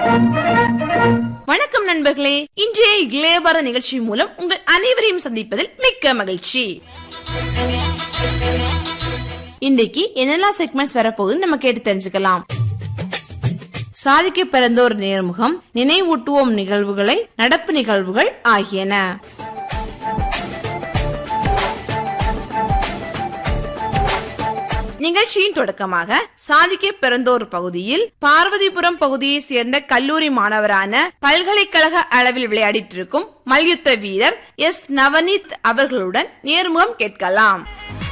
வணக்கம் நண்பர்களே இன்றைய இளையபார நிகழ்ச்சி மூலம் உங்கள் அனைவரையும் சந்திப்பதில் மிக்க மகிழ்ச்சி இன்றைக்கு என்னெல்லாம் செக்மெண்ட்ஸ் வரப்போகுதுன்னு நம்ம கேட்டு தெரிஞ்சுக்கலாம் சாதிக்க பிறந்தோர் நேர்முகம் நினைவூட்டுவோம் நிகழ்வுகளை நடப்பு நிகழ்வுகள் ஆகியன நிகழ்ச்சியின் தொடக்கமாக சாதிக்க பிறந்தோர் பகுதியில் பார்வதிபுரம் பகுதியை சேர்ந்த கல்லூரி மாணவரான பல்கலைக்கழக அளவில் விளையாடிட்டு இருக்கும் மல்யுத்த வீரர் எஸ் நவநீத் அவர்களுடன் நேர்முகம் கேட்கலாம்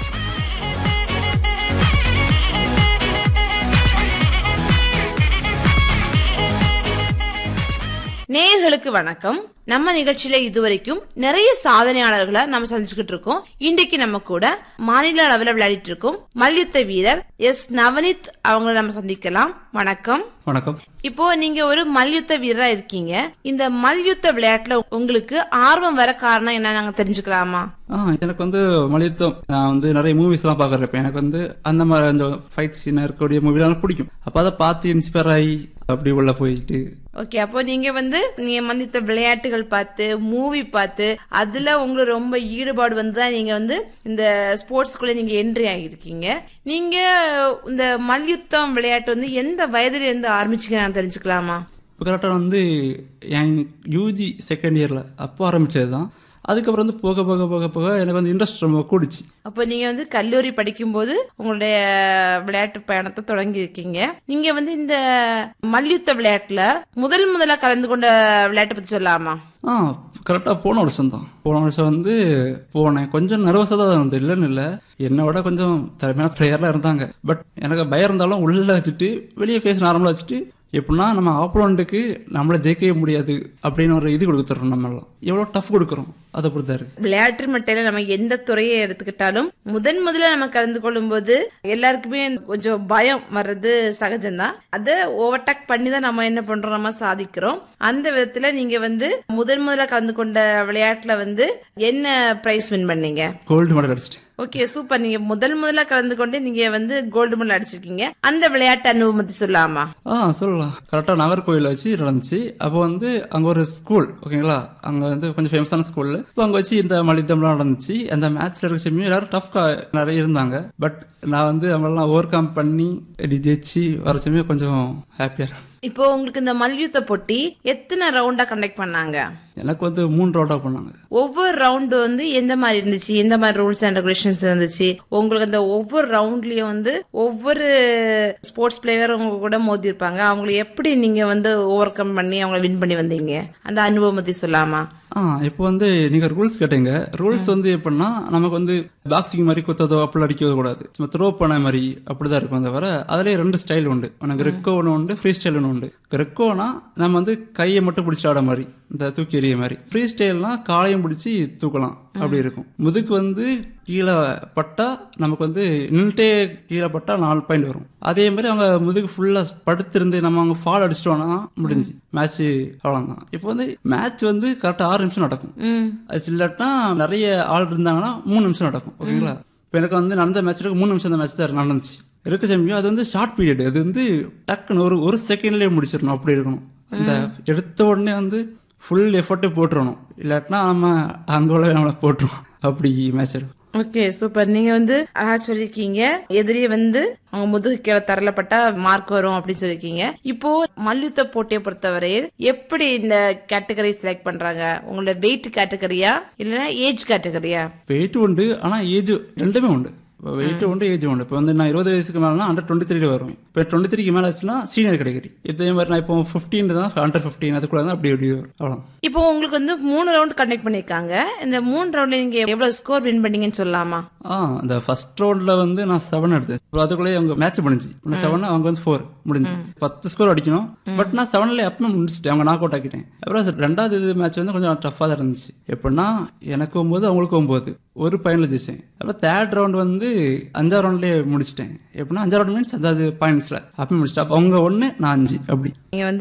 நேயர்களுக்கு வணக்கம் நம்ம நிகழ்ச்சியில இதுவரைக்கும் நிறைய சாதனையாளர்களை நம்ம சந்திச்சுக்கிட்டு இருக்கோம் இன்றைக்கு நம்ம கூட மாநில அளவில் விளையாடிட்டு இருக்கோம் மல்யுத்த வீரர் எஸ் நவனித் அவங்கள நம்ம சந்திக்கலாம் வணக்கம் வணக்கம் இப்போ நீங்க ஒரு மல்யுத்த வீரரா இருக்கீங்க இந்த மல்யுத்த விளையாட்டுல உங்களுக்கு ஆர்வம் வர காரணம் என்ன நாங்க தெரிஞ்சுக்கலாமா ஆ எனக்கு வந்து மலித்தம் நான் வந்து நிறைய மூவிஸ் எல்லாம் பாக்குறப்ப எனக்கு வந்து அந்த மாதிரி அந்த ஃபைட் சீனா இருக்கக்கூடிய மூவிலாம் பிடிக்கும் அப்ப அதை பார்த்து இன்ஸ்பயர் ஆகி அப்படி உள்ள போயிட்டு ஓகே அப்போ நீங்க வந்து நீங்க மல்யுத்த விளையாட்டுகள் பார்த்து மூவி பார்த்து அதுல உங்களுக்கு ரொம்ப ஈடுபாடு வந்து தான் நீங்க வந்து இந்த ஸ்போர்ட்ஸ்குள்ள நீங்க என்ட்ரி ஆகியிருக்கீங்க நீங்க இந்த மல்யுத்தம் விளையாட்டு வந்து எந்த வயதுல இருந்து ஆரம்பிச்சுக்க நான் தெரிஞ்சுக்கலாமா இப்போ கரெக்டாக வந்து என் யூஜி செகண்ட் இயர்ல அப்போ ஆரம்பிச்சது தான் அதுக்கப்புறம் வந்து போக போக போக போக எனக்கு வந்து இன்ட்ரெஸ்ட் ரொம்ப கூடிச்சு அப்போ நீங்க வந்து கல்லூரி படிக்கும்போது உங்களுடைய விளையாட்டு பயணத்தை தொடங்கி இருக்கீங்க நீங்க வந்து இந்த மல்யுத்த விளையாட்டுல முதல் முதலா கலந்து கொண்ட விளையாட்டை பத்தி சொல்லலாமா ஆ கரெக்டாக போன வருஷம் தான் போன வருஷம் வந்து போனேன் கொஞ்சம் நர்வஸாக தான் இருந்தது இல்லைன்னு இல்லை என்னை விட கொஞ்சம் திறமையான பிளேயர்லாம் இருந்தாங்க பட் எனக்கு பயம் இருந்தாலும் உள்ள வச்சுட்டு வெளியே ஃபேஸ் நார்மலாக வச்சுட்டு எப்படின்னா நம்ம ஆப்போனண்ட்டுக்கு நம்மளை ஜெயிக்கவே முடியாது அப்படின்னு ஒரு இது கொடுத்துறோம் நம்மளாம் எவ்வளோ டஃப் கொடுக்குறோம் அதை பொறுத்தா இருக்கு விளையாட்டு மட்டையில நம்ம எந்த துறையை எடுத்துக்கிட்டாலும் முதன் முதல்ல நம்ம கலந்து கொள்ளும் போது எல்லாருக்குமே கொஞ்சம் பயம் வர்றது சகஜம்தான் அதை ஓவர்டேக் பண்ணி தான் நம்ம என்ன பண்றோம் நம்ம சாதிக்கிறோம் அந்த விதத்துல நீங்க வந்து முதன் முதல்ல கலந்து கொண்ட விளையாட்டுல வந்து என்ன பிரைஸ் வின் பண்ணீங்க கோல்டு மெடல் அடிச்சிட்டு ஓகே சூப்பர் நீங்க முதல் முதல்ல கலந்து கொண்டு நீங்க வந்து கோல்டு மெடல் அடிச்சிருக்கீங்க அந்த விளையாட்டு அனுபவம் பத்தி சொல்லாமா ஆ சொல்லலாம் கரெக்டாக நகர்கோயில் வச்சு நடந்துச்சு அப்போ வந்து அங்கே ஒரு ஸ்கூல் ஓகேங்களா அங்கே வந்து கொஞ்சம் ஃபேமஸான ஸ்கூல் இப்போ அங்கே வச்சு இந்த மலித்தம்லாம் நடந்துச்சு அந்த மேட்ச்ல இருக்க சமயம் எல்லாரும் டஃப் நிறைய இருந்தாங்க பட் நான் வந்து அவங்களெல்லாம் ஓவர் கம் பண்ணி இப்படி ஜெயிச்சு வர சமயம் கொஞ்சம் ஹாப்பியாக இப்போ உங்களுக்கு இந்த மல்யுத்த போட்டி எத்தனை ரவுண்டா கண்டக்ட் பண்ணாங்க எனக்கு வந்து மூணு ரவுண்டாக பண்ணாங்க ஒவ்வொரு ரவுண்டு வந்து எந்த மாதிரி இருந்துச்சு எந்த மாதிரி ரூல்ஸ் அண்ட் ரெகுலேஷன்ஸ் இருந்துச்சு உங்களுக்கு அந்த ஒவ்வொரு ரவுண்ட்லயும் வந்து ஒவ்வொரு ஸ்போர்ட்ஸ் பிளேயர் உங்க கூட மோதி இருப்பாங்க அவங்களை எப்படி நீங்க வந்து ஓவர் கம் பண்ணி அவங்கள வின் பண்ணி வந்தீங்க அந்த அனுபவம் பத்தி சொல்லாமா ஆ இப்போ வந்து நீங்க ரூல்ஸ் கேட்டீங்க ரூல்ஸ் வந்து எப்படின்னா நமக்கு வந்து பாக்ஸிங் மாதிரி குத்ததோ அப்படி அடிக்கவோ கூடாது சும்மா த்ரோ பண்ண மாதிரி அப்படிதான் இருக்கும் தவிர அதுலயே ரெண்டு ஸ்டைல் உண்டு உனக்கு ரெக்கோ ஒன்று உண்டு ஃப்ரீ ஸ்டைல் ஒன்று உண்டு ரெக்கோனா நம்ம வந்து கையை மட்டும் பிடிச்சிட்டு ஆட மாதிரி இந்த தூக்கி எறிய மாதிரி ஃப்ரீ ஸ்டைல்னா காலையும் பிடிச்சி தூக்கலாம் அப்படி இருக்கும் முதுக்கு வந்து கீழே பட்டா நமக்கு வந்து நின்றுட்டே கீழே பட்டா நாலு பாயிண்ட் வரும் அதே மாதிரி அவங்க முதுகு ஃபுல்லா படுத்திருந்து நம்ம அவங்க ஃபால் அடிச்சிட்டோம்னா முடிஞ்சு மேட்ச் அவ்வளவுதான் இப்போ வந்து மேட்ச் வந்து கரெக்டா ஆறு நிமிஷம் நடக்கும் ம் அது இல்லாட்டினா நிறைய ஆள் இருந்தாங்கன்னா மூணு நிமிஷம் நடக்கும் ஓகேங்களா இப்போ எனக்கு வந்து நடந்த மேட்ச் மூணு நிமிஷம் அந்த மேட்ச் தான் நடந்துச்சு இருக்க சமயம் அது வந்து ஷார்ட் பீரியட் அது வந்து டக்குன்னு ஒரு ஒரு செகண்ட்லயே முடிச்சிடணும் அப்படி இருக்கணும் அந்த எடுத்த உடனே வந்து ஃபுல் எஃபர்ட்டே போட்டுறணும் இல்லாட்டினா நம்ம அங்கே உள்ள நம்மளை போட்டுருவோம் அப்படி மேட்ச் இருக்கும் ஓகே சூப்பர் நீங்க வந்து அழகா சொல்லிருக்கீங்க எதிரியை வந்து அவங்க முதுகு கீழே தரலப்பட்டா மார்க் வரும் அப்படின்னு சொல்லிருக்கீங்க இப்போ மல்யுத்த போட்டியை பொறுத்தவரையில் எப்படி இந்த கேட்டகரி செலக்ட் பண்றாங்க உங்களோட வெயிட் கேட்டகரியா இல்லைன்னா ஏஜ் கேட்டகரியா வெயிட் உண்டு ஆனால் ஏஜ் ரெண்டுமே உண்டு வெயிட் உண்டு ஏஜ் உண்டு இப்போ வந்து நான் இருபது வயசுக்கு மேலே அண்டர் டுவெண்ட்டி த்ரீல வரும் இப்போ டுவெண்ட்டி த்ரீக்கு மேலே ஆச்சுன்னா சீனியர் கேட்டகரி இதே மாதிரி நான் இப்போ ஃபிஃப்டீன் தான் அண்டர் ஃபிஃப்டீன் அதுக்குள்ள தான் அப்படி அப்படி வரும் அவ்வளோ இப்போ உங்களுக்கு வந்து மூணு ரவுண்ட் கண்டக்ட் பண்ணிருக்காங்க இந்த மூணு ரவுண்ட்ல நீங்க எவ்வளவு ஸ்கோர் வின் பண்ணீங்கன்னு சொல்லலாமா ஆ அந்த ஃபர்ஸ்ட் ரவுண்ட்ல வந்து நான் செவன் எடுத்தேன் அப்புறம் அதுக்குள்ளே அவங்க மேட்ச் முடிஞ்சு நான் செவன் அவங்க வந்து ஃபோர் முடிஞ்சு பத்து ஸ்கோர் அடிக்கணும் பட் நான் செவன்ல எப்பவுமே முடிச்சிட்டேன் அவங்க நாக் அவுட் ஆக்கிட்டேன் அப்புறம் ரெண்டாவது இது மேட்ச் வந்து கொஞ்சம் டஃப்பாக தான் இருந்துச்சு எப்படின்னா எனக்கு ஒன்பது அவங்களுக்கு ஒன்பது ஒரு பையனில் ஜெயிச்சேன் அப்புறம் தேர்ட் ரவுண்ட் வந்து அஞ்சாவது ரவுண்ட்லேயே முடிச்சிட்டேன் எப்படின்னா அஞ்சாவது ரவுண்ட் மீன்ஸ் அஞ்சாவது பாயிண்ட்ஸ்ல அப்பவே முடிச்சிட்டேன் அப்போ அவங்க ஒன்று நான் அஞ்சு அப்படி நீங்க வந்து